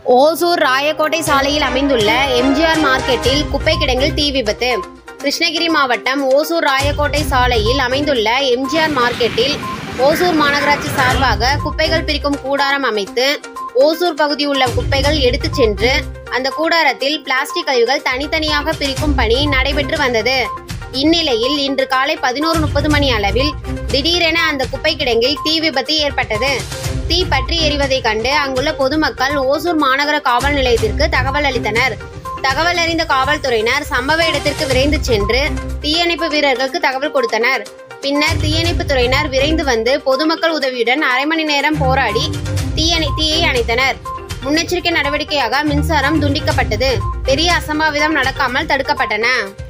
ஓசூர் ராயக்கோட்டை சாலையில் அமைந்துள்ள எம்ஜிஆர் மார்க்கெட்டில் குப்பை கிடங்கில் தீ விபத்து கிருஷ்ணகிரி மாவட்டம் ஓசூர் ராயக்கோட்டை சாலையில் அமைந்துள்ள எம்ஜிஆர் மார்க்கெட்டில் ஓசூர் மாநகராட்சி சார்பாக குப்பைகள் பிரிக்கும் கூடாரம் அமைத்து ஓசூர் பகுதி உள்ள குப்பைகள் எடுத்துச் சென்று அந்த கூடாரத்தில் பிளாஸ்டிக் கழிவுகள் தனித்தனியாக பிரிக்கும் பணி நடைபெற்று வந்தது இந்நிலையில் இன்று காலை பதினோரு முப்பது மணி அளவில் திடீரென அந்த குப்பை கிடங்கில் தீ விபத்து ஏற்பட்டது தீ பற்றி எரிவதை கண்டு அங்குள்ள பொதுமக்கள் ஓசூர் மாநகர காவல் நிலையத்திற்கு தகவல் அளித்தனர் தகவல் அறிந்த காவல்துறையினர் சம்பவ இடத்திற்கு விரைந்து சென்று தீயணைப்பு வீரர்களுக்கு தகவல் கொடுத்தனர் பின்னர் தீயணைப்பு துறையினர் விரைந்து வந்து பொதுமக்கள் உதவியுடன் அரை மணி நேரம் போராடி தீயணை தீயை அணைத்தனர் முன்னெச்சரிக்கை நடவடிக்கையாக மின்சாரம் துண்டிக்கப்பட்டது பெரிய அசம்பாவிதம் நடக்காமல் தடுக்கப்பட்டன